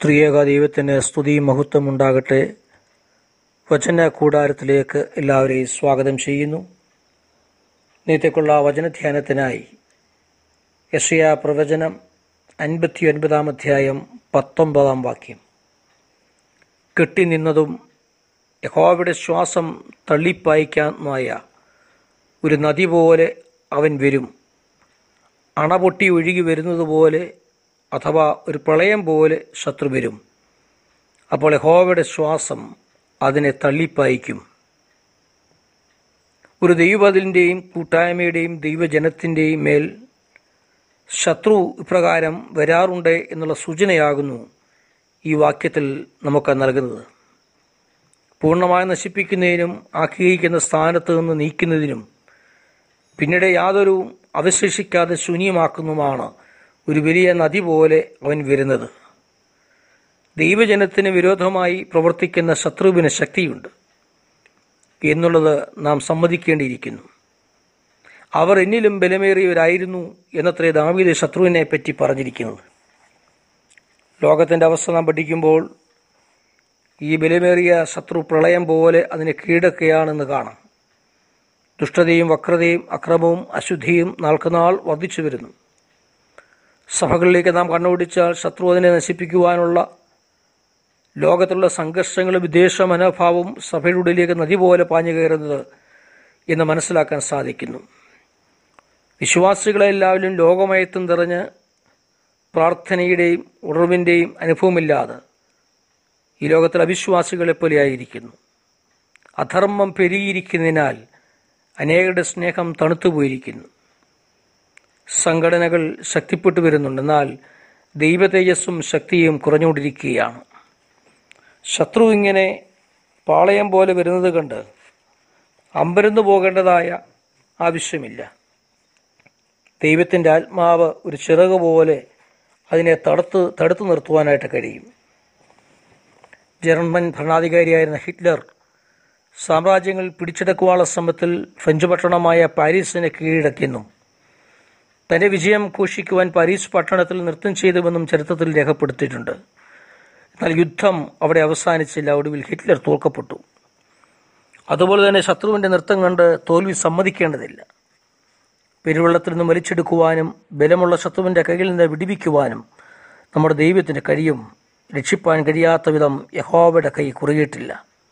ത്രിയേക ദൈവത്തിന് സ്തുതിയും മഹത്വം ഉണ്ടാകട്ടെ വചന കൂടാരത്തിലേക്ക് എല്ലാവരെയും സ്വാഗതം ചെയ്യുന്നു ഇന്നത്തേക്കുള്ള വചനധ്യാനത്തിനായി യഷയ പ്രവചനം അൻപത്തി ഒൻപതാം അധ്യായം പത്തൊമ്പതാം വാക്യം കെട്ടി നിന്നതും യഹോവയുടെ ശ്വാസം തള്ളിപ്പായിക്കാമായ ഒരു നദി പോലെ അവൻ വരും അണപൊട്ടി ഒഴുകി വരുന്നത് പോലെ അഥവാ ഒരു പ്രളയം പോലെ ശത്രു വരും അപ്പോൾ യഹോവയുടെ ശ്വാസം അതിനെ തള്ളിപ്പായിക്കും ഒരു ദൈവത്തിൻ്റെയും കൂട്ടായ്മയുടെയും ദൈവജനത്തിൻ്റെയും മേൽ ശത്രു ഇപ്രകാരം വരാറുണ്ട് എന്നുള്ള സൂചനയാകുന്നു ഈ വാക്യത്തിൽ നമുക്ക് നൽകുന്നത് പൂർണ്ണമായി നശിപ്പിക്കുന്നതിനും ആഗ്രഹിക്കുന്ന സ്ഥാനത്ത് നിന്ന് നീക്കുന്നതിനും പിന്നീട് യാതൊരു അവശേഷിക്കാതെ ശൂന്യമാക്കുന്നതുമാണ് ഒരു വലിയ നദി പോലെ അവൻ വരുന്നത് ദൈവജനത്തിന് വിരോധമായി പ്രവർത്തിക്കുന്ന ശത്രുവിന് ശക്തിയുണ്ട് എന്നുള്ളത് നാം സമ്മതിക്കേണ്ടിയിരിക്കുന്നു അവർ എന്നിലും ബലമേറിയവരായിരുന്നു എന്നത്രേ ദാവീദ് ശത്രുവിനെ പറ്റി പറഞ്ഞിരിക്കുന്നത് ലോകത്തിൻ്റെ അവസ്ഥ നാം പഠിക്കുമ്പോൾ ഈ ബലമേറിയ ശത്രു പ്രളയം പോലെ അതിനെ കീഴടക്കുകയാണെന്ന് കാണാം ദുഷ്ടതയും വക്രതയും അക്രമവും അശുദ്ധിയും നാൾക്കുനാൾ വർദ്ധിച്ചു വരുന്നു സഭകളിലേക്ക് നാം കണ്ണോടിച്ചാൽ ശത്രു അതിനെ നശിപ്പിക്കുവാനുള്ള ലോകത്തുള്ള സംഘർഷങ്ങളും വിദേശ മനോഭാവവും സഭയുടെ ഉള്ളിലേക്ക് നദി പോലെ പാഞ്ഞു കയറുന്നത് എന്ന് മനസ്സിലാക്കാൻ സാധിക്കുന്നു വിശ്വാസികളെല്ലാവരും ലോകമയത്തും നിറഞ്ഞ് പ്രാർത്ഥനയുടെയും ഉണർവിൻ്റെയും അനുഭവമില്ലാതെ ഈ ലോകത്തിൽ അവിശ്വാസികളെപ്പോലെയായിരിക്കുന്നു അധർമ്മം പെരുകിയിരിക്കുന്നതിനാൽ അനേകരുടെ സ്നേഹം തണുത്തുപോയിരിക്കുന്നു സംഘടനകൾ ശക്തിപ്പെട്ടു വരുന്നുണ്ട് എന്നാൽ ദൈവതേജസ്സും ശക്തിയും കുറഞ്ഞുകൊണ്ടിരിക്കുകയാണ് ശത്രു ഇങ്ങനെ പാളയം പോലെ വരുന്നത് കണ്ട് അമ്പരന്നു പോകേണ്ടതായ ആവശ്യമില്ല ദൈവത്തിൻ്റെ ആത്മാവ് ഒരു ചിറക് പോലെ അതിനെ തടുത്ത് തടുത്തു നിർത്തുവാനായിട്ട് കഴിയും ജർമ്മൻ ഭരണാധികാരിയായിരുന്ന ഹിറ്റ്ലർ സാമ്രാജ്യങ്ങൾ പിടിച്ചെടുക്കുവാനുള്ള ശ്രമത്തിൽ ഫ്രഞ്ച് പട്ടണമായ പാരീസിനെ കീഴടക്കിയെന്നും തന്റെ വിജയം ഘോഷിക്കുവാൻ പാരീസ് പട്ടണത്തിൽ നൃത്തം ചെയ്തുവെന്നും ചരിത്രത്തിൽ രേഖപ്പെടുത്തിയിട്ടുണ്ട് എന്നാൽ യുദ്ധം അവിടെ അവസാനിച്ചില്ല ഒടുവിൽ ഹിറ്റ്ലർ തോൽക്കപ്പെട്ടു അതുപോലെ തന്നെ ശത്രുവിൻ്റെ നൃത്തം കണ്ട് തോൽവി സമ്മതിക്കേണ്ടതില്ല പെരുവെള്ളത്തിൽ നിന്ന് വലിച്ചെടുക്കുവാനും ബലമുള്ള ശത്രുവിൻ്റെ കയ്യിൽ നിന്ന് വിടിവിക്കുവാനും നമ്മുടെ ദൈവത്തിന് കഴിയും രക്ഷിപ്പാൻ കഴിയാത്ത വിധം യഹോവയുടെ കൈ കുറുകിയിട്ടില്ല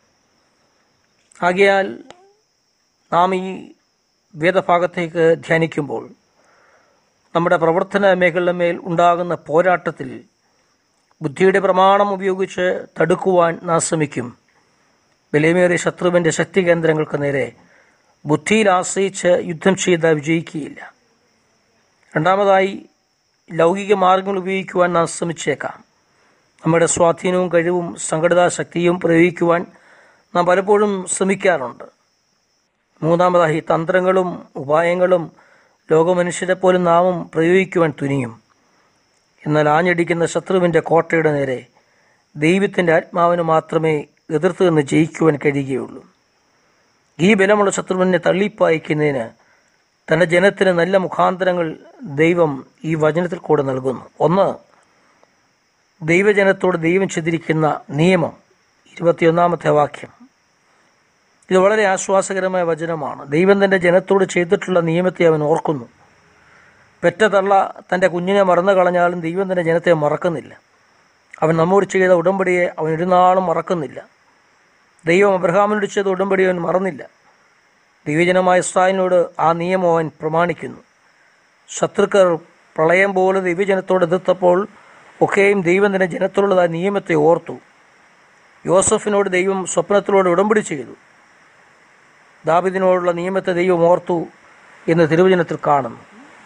ആകയാൽ നാം ഈ വേദഭാഗത്തേക്ക് ധ്യാനിക്കുമ്പോൾ നമ്മുടെ പ്രവർത്തന മേഖലയുടെ മേൽ ഉണ്ടാകുന്ന പോരാട്ടത്തിൽ ബുദ്ധിയുടെ പ്രമാണം ഉപയോഗിച്ച് തടുക്കുവാൻ നാം ശ്രമിക്കും വിലമേറിയ ശത്രുവിൻ്റെ ശക്തി കേന്ദ്രങ്ങൾക്ക് നേരെ ബുദ്ധിയിൽ ആശ്രയിച്ച് യുദ്ധം ചെയ്ത് വിജയിക്കുകയില്ല രണ്ടാമതായി ലൗകിക മാർഗങ്ങൾ ഉപയോഗിക്കുവാൻ നാം ശ്രമിച്ചേക്കാം നമ്മുടെ സ്വാധീനവും കഴിവും സംഘടിത ശക്തിയും പ്രയോഗിക്കുവാൻ നാം പലപ്പോഴും ശ്രമിക്കാറുണ്ട് മൂന്നാമതായി തന്ത്രങ്ങളും ഉപായങ്ങളും ലോകമനുഷ്യരെ പോലും നാമും പ്രയോഗിക്കുവാൻ തുനിയും എന്നാൽ ആഞ്ഞടിക്കുന്ന ശത്രുവിൻ്റെ കോട്ടയുടെ നേരെ ദൈവത്തിൻ്റെ ആത്മാവിന് മാത്രമേ എതിർത്ത് നിന്ന് ജയിക്കുവാൻ കഴിയുകയുള്ളൂ ഈ ബലമുള്ള ശത്രുവിനെ തള്ളിപ്പായിക്കുന്നതിന് തൻ്റെ ജനത്തിന് നല്ല മുഖാന്തരങ്ങൾ ദൈവം ഈ വചനത്തിൽ കൂടെ നൽകുന്നു ഒന്ന് ദൈവജനത്തോട് ദൈവം ചെയ്തിരിക്കുന്ന നിയമം ഇരുപത്തിയൊന്നാമത്തെ വാക്യം ഇത് വളരെ ആശ്വാസകരമായ വചനമാണ് ദൈവം തൻ്റെ ജനത്തോട് ചെയ്തിട്ടുള്ള നിയമത്തെ അവൻ ഓർക്കുന്നു പെറ്റ തള്ള തൻ്റെ കുഞ്ഞിനെ മറന്നു കളഞ്ഞാലും ദൈവം തൻ്റെ ജനത്തെ മറക്കുന്നില്ല അവൻ നമ്മോട് ചെയ്ത ഉടമ്പടിയെ അവൻ ഒരു നാളും മറക്കുന്നില്ല ദൈവം അബ്രഹാമിനോട് ചെയ്ത ഉടമ്പടി അവൻ മറന്നില്ല ദൈവജനമായ ഇസ്രായേലിനോട് ആ നിയമം അവൻ പ്രമാണിക്കുന്നു ശത്രുക്കൾ പ്രളയം പോലെ ദൈവജനത്തോട് എതിർത്തപ്പോൾ ഒക്കെയും ദൈവം തന്റെ ജനത്തോടുള്ള ആ നിയമത്തെ ഓർത്തു യോസഫിനോട് ദൈവം സ്വപ്നത്തിലൂടെ ഉടമ്പടി ചെയ്തു ദാബിദിനോടുള്ള നിയമത്തെ ദൈവം ഓർത്തു എന്ന് തിരുവചനത്തിൽ കാണുന്നു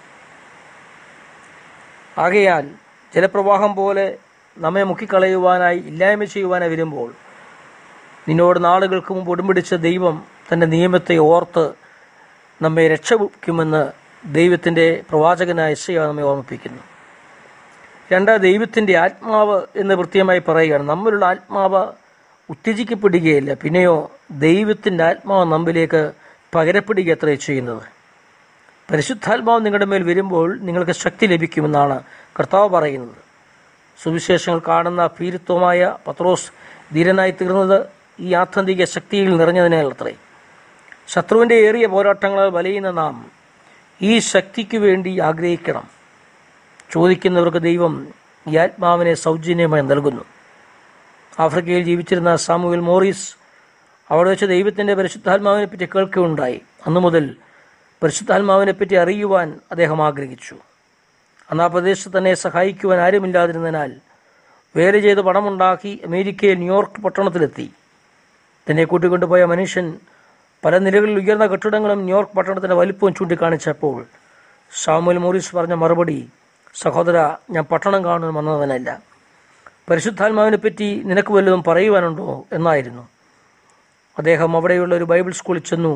ആകയാൽ ജലപ്രവാഹം പോലെ നമ്മെ മുക്കിക്കളയുവാനായി ഇല്ലായ്മ ചെയ്യുവാനായി വരുമ്പോൾ നിന്നോട് നാളുകൾക്ക് മുമ്പ് ഉടമ്പിടിച്ച ദൈവം തൻ്റെ നിയമത്തെ ഓർത്ത് നമ്മെ രക്ഷയ്ക്കുമെന്ന് ദൈവത്തിൻ്റെ പ്രവാചകനായ യശയ നമ്മെ ഓർമ്മിപ്പിക്കുന്നു രണ്ട് ദൈവത്തിൻ്റെ ആത്മാവ് എന്ന് കൃത്യമായി പറയുകയാണ് നമ്മളുള്ള ആത്മാവ് ഉത്തേജിക്കപ്പെടുകയില്ല പിന്നെയോ ദൈവത്തിൻ്റെ ആത്മാവ് നമ്മിലേക്ക് പകരപ്പെടുക എത്ര ചെയ്യുന്നത് പരിശുദ്ധാത്മാവ് നിങ്ങളുടെ മേൽ വരുമ്പോൾ നിങ്ങൾക്ക് ശക്തി ലഭിക്കുമെന്നാണ് കർത്താവ് പറയുന്നത് സുവിശേഷങ്ങൾ കാണുന്ന ഭീരുത്വമായ പത്രോസ് ധീരനായി തീർന്നത് ഈ ആത്യന്തിക ശക്തിയിൽ നിറഞ്ഞതിനാലത്രേ ശത്രുവിൻ്റെ ഏറിയ പോരാട്ടങ്ങളാൽ വലയുന്ന നാം ഈ ശക്തിക്ക് വേണ്ടി ആഗ്രഹിക്കണം ചോദിക്കുന്നവർക്ക് ദൈവം ഈ ആത്മാവിനെ സൗജന്യമായി നൽകുന്നു ആഫ്രിക്കയിൽ ജീവിച്ചിരുന്ന സാമുവൽ മോറിസ് അവിടെ വെച്ച് ദൈവത്തിൻ്റെ പരിശുദ്ധാത്മാവിനെ പറ്റി കേൾക്കുകയുണ്ടായി അന്നു മുതൽ പരിശുദ്ധാത്മാവിനെ പറ്റി അറിയുവാൻ അദ്ദേഹം ആഗ്രഹിച്ചു അന്ന് ആ പ്രദേശത്ത് തന്നെ സഹായിക്കുവാൻ ആരുമില്ലാതിരുന്നതിനാൽ വേല ചെയ്ത് പണമുണ്ടാക്കി അമേരിക്കയിൽ ന്യൂയോർക്ക് പട്ടണത്തിലെത്തി തന്നെ കൂട്ടിക്കൊണ്ടുപോയ മനുഷ്യൻ പല നിലകളിൽ ഉയർന്ന കെട്ടിടങ്ങളും ന്യൂയോർക്ക് പട്ടണത്തിൻ്റെ വലിപ്പവും ചൂണ്ടിക്കാണിച്ചപ്പോൾ സാമുൽ മോറിസ് പറഞ്ഞ മറുപടി സഹോദര ഞാൻ പട്ടണം കാണുവാൻ വന്നവനല്ല പരിശുദ്ധാത്മാവിനെ പറ്റി നിനക്ക് വല്ലതും പറയുവാനുണ്ടോ എന്നായിരുന്നു അദ്ദേഹം അവിടെയുള്ള ഒരു ബൈബിൾ സ്കൂളിൽ ചെന്നു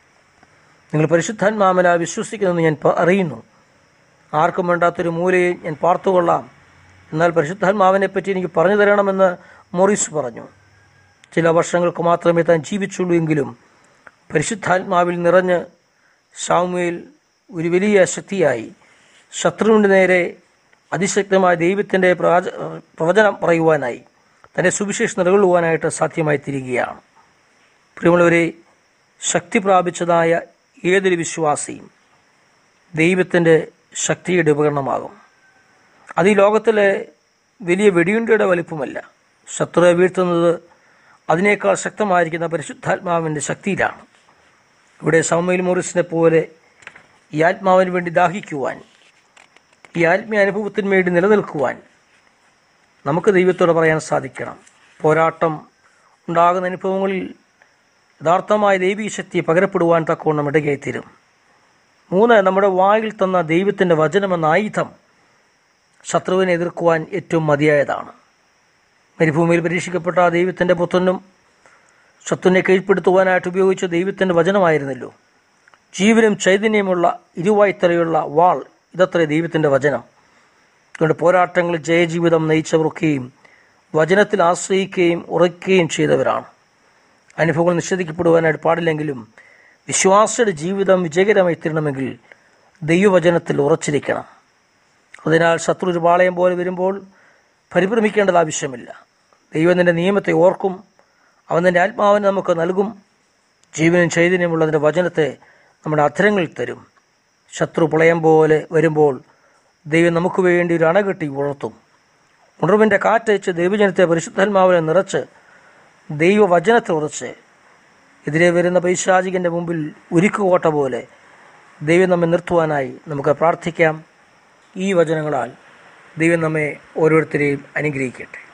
നിങ്ങൾ പരിശുദ്ധാത്മാവില വിശ്വസിക്കുന്നെന്ന് ഞാൻ പ- അറിയുന്നു ആർക്കും വേണ്ടാത്തൊരു മൂലയിൽ ഞാൻ പാർത്തുകൊള്ളാം എന്നാൽ പരിശുദ്ധാത്മാവിനെ പറ്റി എനിക്ക് പറഞ്ഞു തരണമെന്ന് മോറിസ് പറഞ്ഞു ചില വർഷങ്ങൾക്ക് മാത്രമേ താൻ ജീവിച്ചുള്ളൂ എങ്കിലും പരിശുദ്ധാത്മാവിൽ നിറഞ്ഞ് സാമുവേൽ ഒരു വലിയ ശക്തിയായി ശത്രുവിൻ്റെ നേരെ അതിശക്തമായ ദൈവത്തിൻ്റെ പ്രവാച- പ്രവചനം പറയുവാനായി തൻ്റെ സുവിശേഷം നിലകൊള്ളുവാനായിട്ട് സാധ്യമായി തിരികുകയാണ് പ്രിയമുള്ളവരെ ശക്തി പ്രാപിച്ചതായ ഏതൊരു വിശ്വാസിയും ദൈവത്തിൻ്റെ ശക്തിയുടെ ഉപകരണമാകും അത് ഈ ലോകത്തിലെ വലിയ വെടിയുണ്ടയുടെ വലിപ്പമല്ല ശത്രുവെ വീഴ്ത്തുന്നത് അതിനേക്കാൾ ശക്തമായിരിക്കുന്ന പരിശുദ്ധാത്മാവിൻ്റെ ശക്തിയിലാണ് ഇവിടെ സൗമ്യൽ മോറിസിനെ പോലെ ഈ ആത്മാവിന് വേണ്ടി ദാഹിക്കുവാൻ ഈ ആത്മീയ അനുഭവത്തിന് വേണ്ടി നിലനിൽക്കുവാൻ നമുക്ക് ദൈവത്തോട് പറയാൻ സാധിക്കണം പോരാട്ടം ഉണ്ടാകുന്ന അനുഭവങ്ങളിൽ യഥാർത്ഥമായ ദൈവീയ ശക്തി പകരപ്പെടുവാൻ തക്കവണ്ണം ഇടയായിത്തീരും മൂന്ന് നമ്മുടെ വായിൽ തന്ന ദൈവത്തിൻ്റെ വചനമെന്ന ആയുധം ശത്രുവിനെ എതിർക്കുവാൻ ഏറ്റവും മതിയായതാണ് മരുഭൂമിയിൽ പരീക്ഷിക്കപ്പെട്ട ആ ദൈവത്തിൻ്റെ പുത്രനും ശത്രുവിനെ കീഴ്പ്പെടുത്തുവാനായിട്ട് ഉപയോഗിച്ച ദൈവത്തിൻ്റെ വചനമായിരുന്നല്ലോ ജീവനും ചൈതന്യമുള്ള ഇരുവായ്ത്തലയുള്ള വാൾ ഇതത്രേ ദൈവത്തിൻ്റെ വചനം അതുകൊണ്ട് പോരാട്ടങ്ങളിൽ ജയജീവിതം നയിച്ചവർക്കുകയും വചനത്തിൽ ആശ്രയിക്കുകയും ഉറയ്ക്കുകയും ചെയ്തവരാണ് അനുഭവങ്ങൾ നിഷേധിക്കപ്പെടുവാനായിട്ട് പാടില്ലെങ്കിലും വിശ്വാസിയുടെ ജീവിതം വിജയകരമായി തീരണമെങ്കിൽ ദൈവവചനത്തിൽ ഉറച്ചിരിക്കണം അതിനാൽ ശത്രു ഒരു പാളയം പോലെ വരുമ്പോൾ പരിഭ്രമിക്കേണ്ടത് ആവശ്യമില്ല ദൈവം നിന്റെ നിയമത്തെ ഓർക്കും അവൻ നിന്റെ ആത്മാവിനെ നമുക്ക് നൽകും ജീവനും ചൈതന്യമുള്ളതിൻ്റെ വചനത്തെ നമ്മുടെ അധരങ്ങളിൽ തരും ശത്രു പ്രളയം പോലെ വരുമ്പോൾ ദൈവം നമുക്ക് വേണ്ടി ഒരു അണകെട്ടി ഉണർത്തും ഉണർവിൻ്റെ കാറ്റയച്ച് ദൈവജനത്തെ പരിശുദ്ധാത്മാവിനെ നിറച്ച് ദൈവവചനത്തെ ഉറച്ച് എതിരെ വരുന്ന പൈശാചികന്റെ മുമ്പിൽ ഉരുക്കുകോട്ട പോലെ ദൈവം നമ്മെ നിർത്തുവാനായി നമുക്ക് പ്രാർത്ഥിക്കാം ഈ വചനങ്ങളാൽ ദൈവം നമ്മെ ഓരോരുത്തരെയും അനുഗ്രഹിക്കട്ടെ